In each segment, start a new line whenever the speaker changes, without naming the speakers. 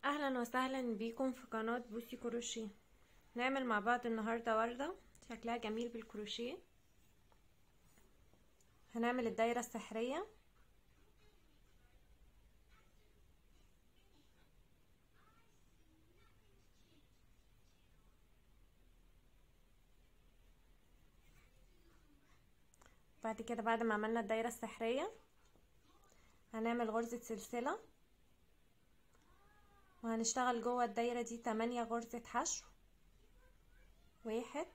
اهلا وسهلا بيكم في قناة بوسي كروشيه نعمل مع بعض النهاردة وردة شكلها جميل بالكروشيه هنعمل الدايرة السحرية بعد كده بعد ما عملنا الدايرة السحرية هنعمل غرزة سلسلة وهنشتغل جوه الدايرة دي تمانية غرزة حشو واحد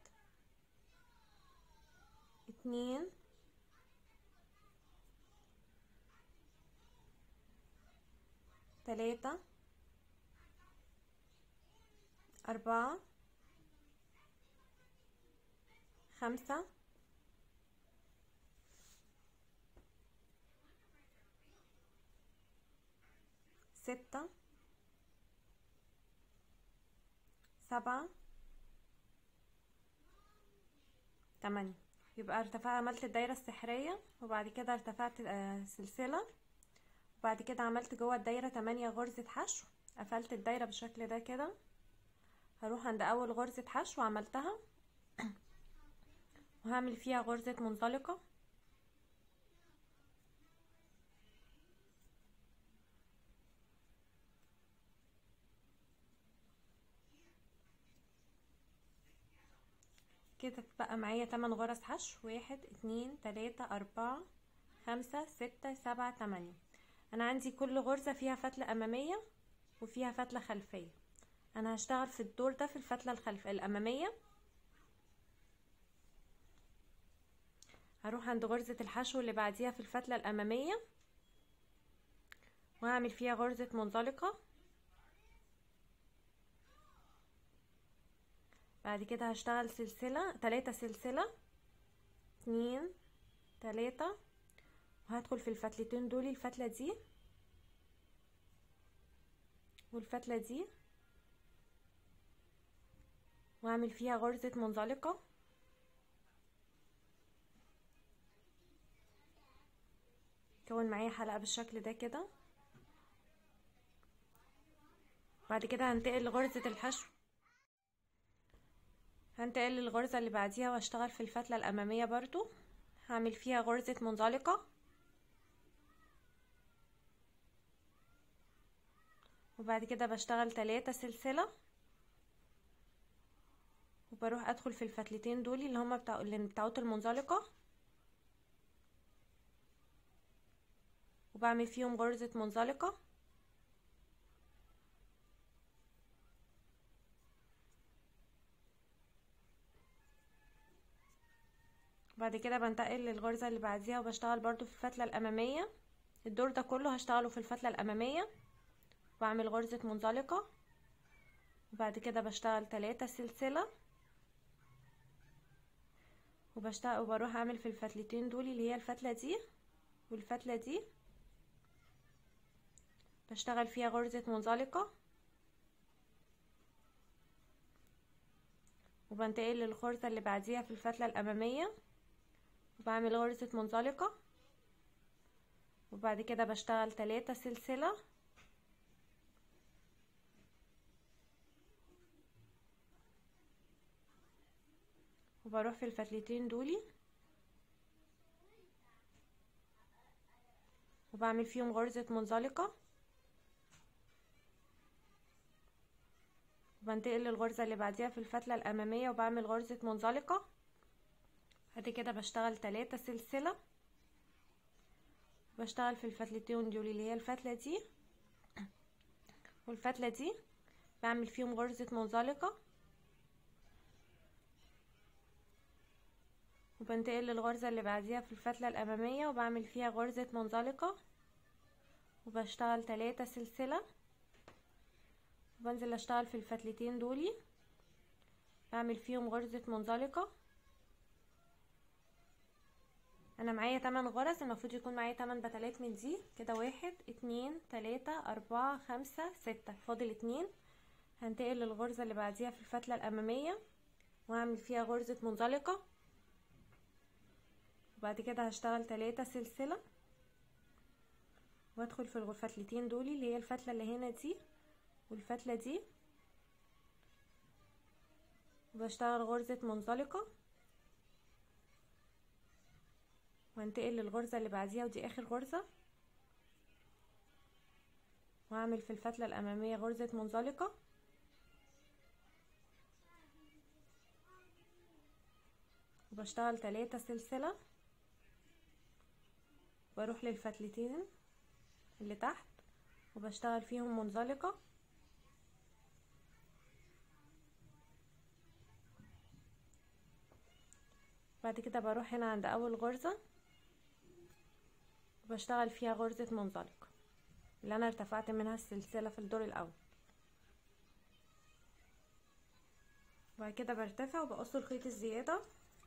اتنين تلاتة أربعة خمسة ستة سبعة تمانية يبقى ارتفع عملت الدايرة السحرية وبعد كده ارتفعت سلسلة وبعد كده عملت جوه الدايرة تمانية غرزة حشو قفلت الدايرة بالشكل ده كده هروح عند اول غرزة حشو عملتها وهعمل فيها غرزة منزلقة كده بقى معايا تمن غرز حشو واحد اتنين تلاتة اربعة خمسة ستة سبعة تمانية انا عندي كل غرزة فيها فتلة امامية وفيها فتلة خلفية انا هشتغل في الدور ده في الفتلة الخلف الامامية هروح عند غرزة الحشو اللي بعديها في الفتلة الامامية وهعمل فيها غرزة منزلقة بعد كده هشتغل سلسلة تلاتة سلسلة اتنين تلاتة وهدخل في الفتلتين دول الفتلة دي والفتلة دي واعمل فيها غرزة منزلقة كون معايا حلقة بالشكل ده كده بعد كده هنتقل لغرزة الحشو هنتقل للغرزة اللي بعديها واشتغل في الفتلة الامامية برضو هعمل فيها غرزة منزلقة وبعد كده بشتغل تلاتة سلسلة وبروح ادخل في الفتلتين دول اللي هما بتاع اللي بتاعت المنزلقة وبعمل فيهم غرزة منزلقة بعد كده بنتقل للغرزة اللي بعديها وبشتغل برضو في الفتلة الأمامية الدور ده كله هشتغله في الفتلة الأمامية بعمل غرزة منزلقة وبعد كده بشتغل تلاتة سلسلة وبشتغل وبروح اعمل في الفتلتين دول اللي هي الفتلة دي والفتلة دي بشتغل فيها غرزة منزلقة وبنتقل للغرزة اللي بعديها في الفتلة الأمامية وبعمل غرزة منزلقة وبعد كده بشتغل تلاتة سلسلة وبروح في الفتلتين دولي وبعمل فيهم غرزة منزلقة وبنتقل للغرزة اللي بعديها في الفتلة الأمامية وبعمل غرزة منزلقة بعد كده بشتغل تلاتة سلسلة بشتغل في الفتلتين دول اللي هي الفتلة دي والفتلة دي بعمل فيهم غرزة منزلقة وبنتقل للغرزة اللي بعديها في الفتلة الأمامية وبعمل فيها غرزة منزلقة وبشتغل تلاتة سلسلة وبنزل اشتغل في الفتلتين دولي بعمل فيهم غرزة منزلقة انا معايا 8 غرز المفروض يكون معايا 8 بتلات من دي كده واحد اتنين تلاتة اربعة خمسة ستة فاضل اتنين هنتقل للغرزة اللي بعديها في الفتلة الامامية وهعمل فيها غرزة منزلقة وبعد كده هشتغل تلاتة سلسلة وادخل في الفتلتين دول اللي هي الفتلة اللي هنا دي والفتلة دي بشتغل غرزة منزلقة وانتقل للغرزة اللي بعديها ودي اخر غرزة واعمل في الفتلة الامامية غرزة منزلقة وبشتغل تلاتة سلسلة واروح للفتلتين اللي تحت وبشتغل فيهم منزلقة بعد كده بروح هنا عند اول غرزة وبشتغل فيها غرزة منزلقة اللي انا ارتفعت منها السلسلة في الدور الاول بعد كده برتفع وبقص الخيط الزيادة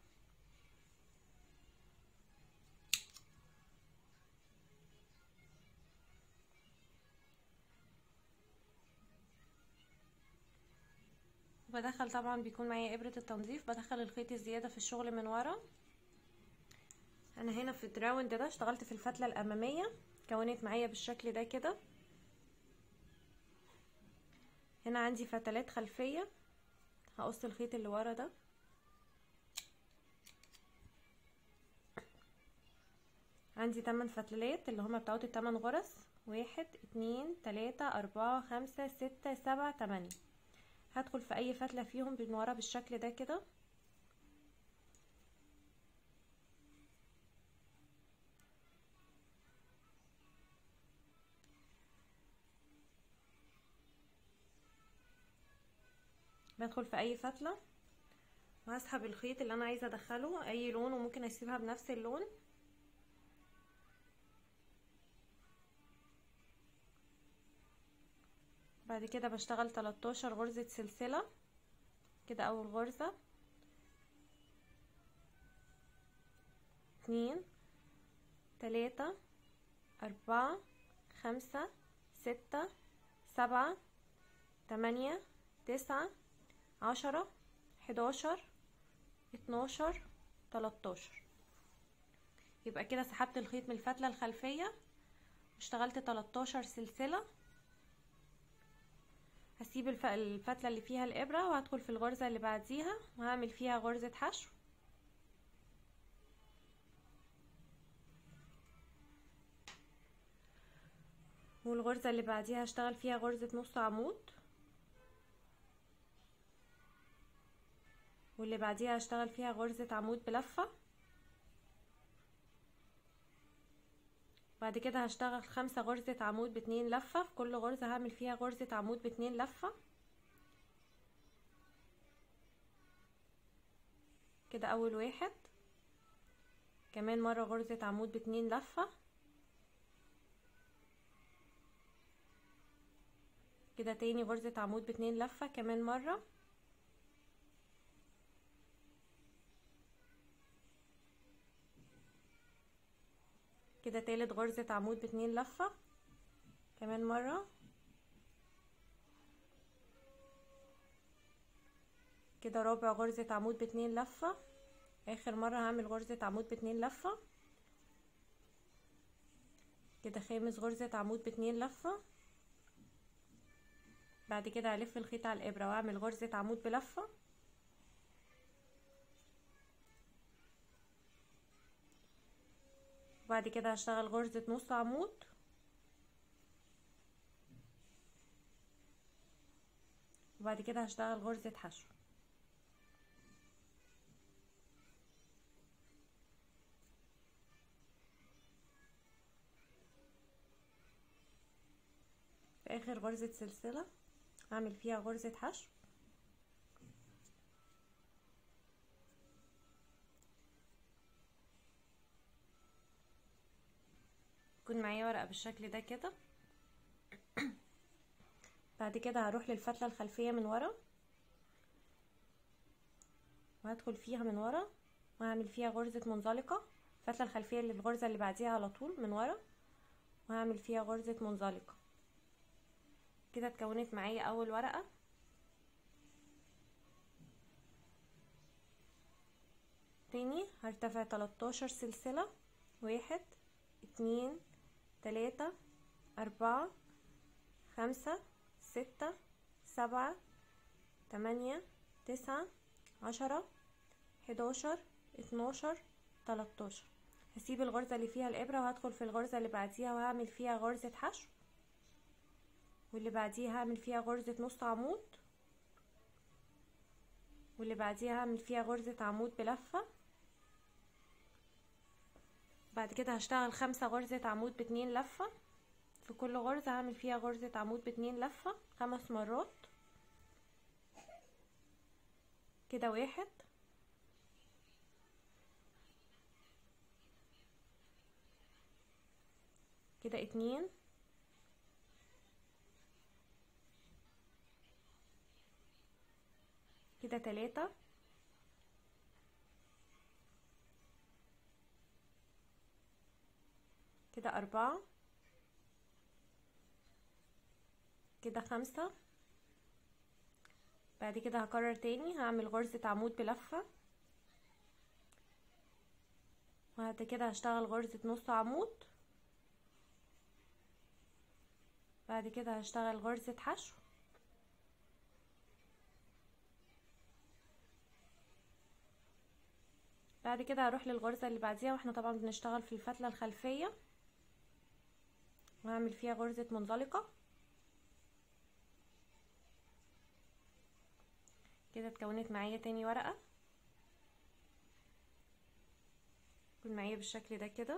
بدخل طبعا بيكون معايا ابرة التنظيف بدخل الخيط الزيادة في الشغل من ورا انا هنا في الراوند ده اشتغلت في الفتلة الامامية كونت معايا بالشكل ده كده هنا عندي فتلات خلفية هقص الخيط اللي ورا ده عندي تمن فتلات اللي هما بتاعت التمن غرز واحد اتنين تلاتة اربعة خمسة ستة سبعة تمانية هدخل في اي فتلة فيهم من ورا بالشكل ده كده بدخل في اي فتلة وهسحب الخيط اللي انا عايزة ادخله اي لون وممكن اسيبها بنفس اللون بعد كده بشتغل 13 غرزة سلسلة كده اول غرزة اتنين تلاتة اربعة خمسة ستة سبعة تمانية تسعة عشرة حداشر اتناشر تلاتاشر يبقى كده سحبت الخيط من الفتلة الخلفية واشتغلت 13 سلسلة هسيب الفتلة اللي فيها الابرة وهدخل في الغرزة اللي بعديها وهعمل فيها غرزة حشو والغرزة اللي بعديها هشتغل فيها غرزة نص عمود واللي بعديها هشتغل فيها غرزة عمود بلفة بعد كده هشتغل خمسة غرزة عمود باتنين لفة في كل غرزة هعمل فيها غرزة عمود باتنين لفة كده اول واحد كمان مرة غرزة عمود باتنين لفة كده تاني غرزة عمود باتنين لفة كمان مرة كده تالت غرزة عمود باتنين لفة كمان مرة كده رابع غرزة عمود باتنين لفة اخر مرة هعمل غرزة عمود باتنين لفة كده خامس غرزة عمود باتنين لفة بعد كده هلف الخيط على الابرة واعمل غرزة عمود بلفة وبعد كده هشتغل غرزة نص عمود وبعد كده هشتغل غرزة حشو في اخر غرزة سلسلة هعمل فيها غرزة حشو يكون معايا ورقة بالشكل ده كده بعد كده هروح للفتلة الخلفية من ورا وهدخل فيها من ورا وهعمل فيها غرزة منزلقة الفتلة الخلفية اللي الغرزة اللي بعديها على طول من ورا وهعمل فيها غرزة منزلقة كده اتكونت معايا اول ورقة تاني هرتفع 13 سلسلة واحد اتنين تلاتة أربعة خمسة ستة سبعة تمانية تسعة عشرة حداشر اتناشر تلاتاشر هسيب الغرزة اللي فيها الإبرة وهدخل في الغرزة اللي بعديها وهعمل فيها غرزة حشو واللي بعديها هعمل فيها غرزة نص عمود واللي بعديها هعمل فيها غرزة عمود بلفة بعد كده هشتغل خمسة غرزة عمود باتنين لفة في كل غرزة هعمل فيها غرزة عمود باتنين لفة خمس مرات كده واحد كده اتنين كده تلاتة كده أربعة كده خمسة بعد كده هكرر تاني هعمل غرزة عمود بلفة وبعد كده هشتغل غرزة نص عمود بعد كده هشتغل غرزة حشو بعد كده هروح للغرزة اللي بعديها واحنا طبعا بنشتغل في الفتلة الخلفية وهعمل فيها غرزة منزلقة كده اتكونت معايا تاني ورقة تكون معايا بالشكل ده كده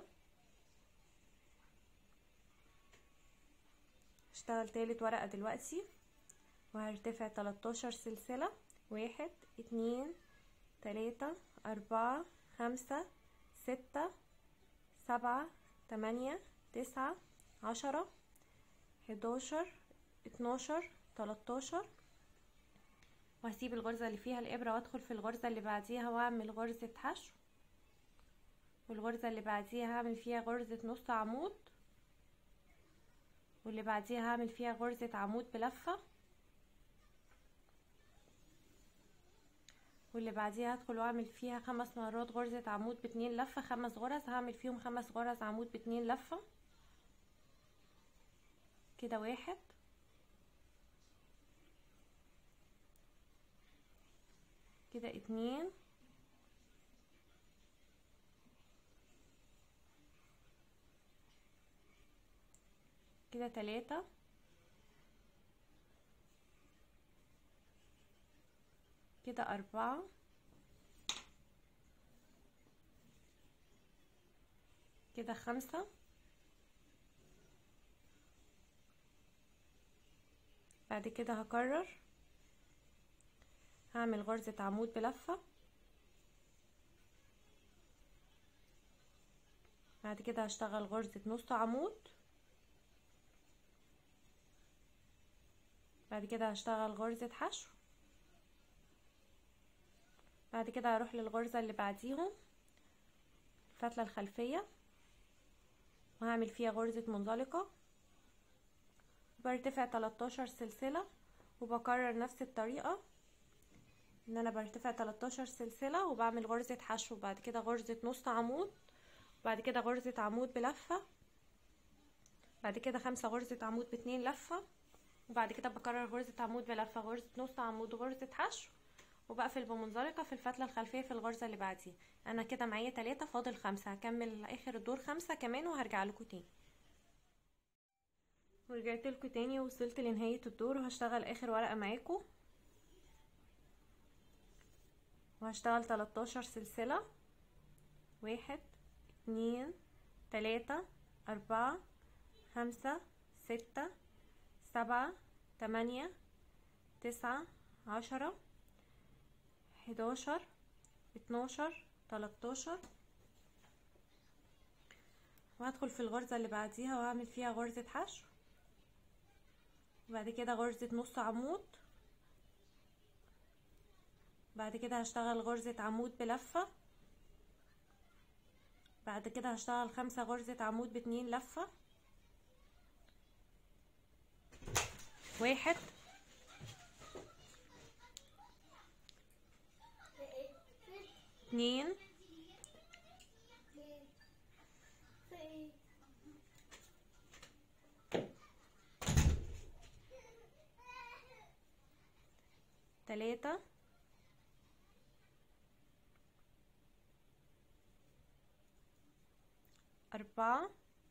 هشتغل تالت ورقة دلوقتي وهرتفع تلاتاشر سلسلة واحد اتنين تلاتة أربعة خمسة ستة سبعة تمانية تسعة عشرة حداشر اتناشر تلاتاشر وهسيب الغرزة اللي فيها الإبرة وادخل في الغرزة اللي بعديها واعمل غرزة حشو والغرزة اللي بعديها هعمل فيها غرزة نص عمود واللي بعديها هعمل فيها غرزة عمود بلفة واللي بعديها هدخل واعمل فيها خمس مرات غرزة عمود باتنين لفة خمس غرز هعمل فيهم خمس غرز عمود باتنين لفة كده واحد كده اتنين كده تلاتة كده أربعة كده خمسة بعد كده هكرر هعمل غرزة عمود بلفة بعد كده هشتغل غرزة نص عمود بعد كده هشتغل غرزة حشو بعد كده هروح للغرزة اللي بعديهم الفتلة الخلفية وهعمل فيها غرزة منزلقة برتفع 13 سلسلة وبكرر نفس الطريقة ان انا برتفع 13 سلسلة وبعمل غرزة حشو بعد كده غرزة نص عمود بعد كده غرزة عمود بلفة بعد كده خمسة غرزة عمود باتنين لفة وبعد كده بكرر غرزة عمود بلفة غرزة نص عمود وغرزة حشو وبقفل بمنزلقة في الفتلة الخلفية في الغرزة اللي بعديها انا كده معايا تلاتة فاضل خمسة هكمل اخر الدور خمسة كمان وهرجع لكم تاني ورجعت لكم تاني ووصلت لنهاية الدور وهشتغل اخر ورقة معاكم وهشتغل 13 سلسلة واحد اتنين تلاتة أربعة خمسة ستة سبعة تمانية تسعة عشرة حداشر اتناشر تلاتاشر وهدخل في الغرزة اللي بعديها وهعمل فيها غرزة حشو وبعد كده غرزة نص عمود بعد كده هشتغل غرزة عمود بلفة بعد كده هشتغل خمسة غرزة عمود باتنين لفة واحد اتنين تلاتة أربعة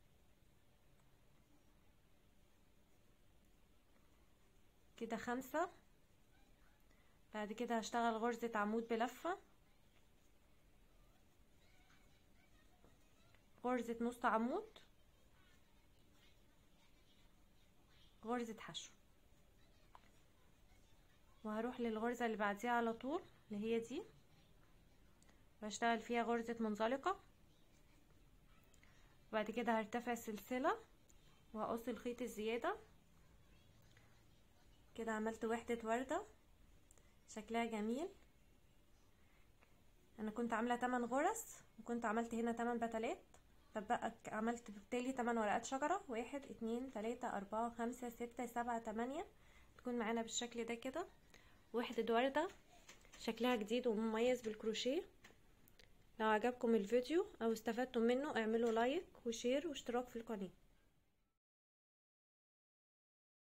كده خمسة بعد كده هشتغل غرزة عمود بلفة غرزة نص عمود غرزة حشو وهروح للغرزة اللي بعديها على طول اللي هي دي واشتغل فيها غرزة منزلقة وبعد كده هرتفع السلسلة وهقص الخيط الزيادة كده عملت وحدة وردة شكلها جميل انا كنت عاملة 8 غرز وكنت عملت هنا 8 بتلات فبقى عملت بالتالي 8 ورقات شجرة واحد اتنين تلاتة اربعة خمسة ستة سبعة تمانية تكون معانا بالشكل ده كده وحدة وردة شكلها جديد ومميز بالكروشيه لو عجبكم الفيديو او استفدتم منه اعملوا لايك وشير واشتراك في القناه